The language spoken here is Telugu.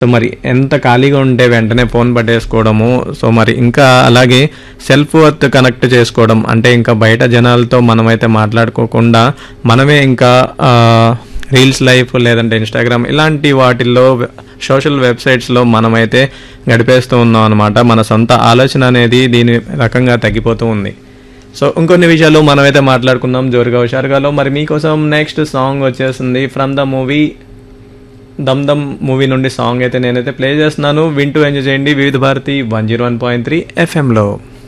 సో మరి ఎంత ఖాళీగా ఉంటే వెంటనే ఫోన్ పట్టేసుకోవడము సో మరి ఇంకా అలాగే సెల్ఫ్ వర్త్ కనెక్ట్ చేసుకోవడం అంటే ఇంకా బయట జనాలతో మనమైతే మాట్లాడుకోకుండా మనమే ఇంకా రీల్స్ లైఫ్ లేదంటే ఇన్స్టాగ్రామ్ ఇలాంటి వాటిల్లో సోషల్ వెబ్సైట్స్లో మనమైతే గడిపేస్తూ ఉన్నాం అనమాట మన సొంత ఆలోచన అనేది దీని రకంగా తగ్గిపోతూ ఉంది సో ఇంకొన్ని విషయాలు మనమైతే మాట్లాడుకుందాం జోరుగా హుషారుగాలో మరి మీకోసం నెక్స్ట్ సాంగ్ వచ్చేసింది ఫ్రమ్ ద మూవీ దమ్ దమ్ మూవీ నుండి సాంగ్ అయితే నేనైతే ప్లే చేస్తున్నాను వింటూ ఎంజాయ్ చేయండి Vividh Bharati one zero one point three ఎఫ్ఎంలో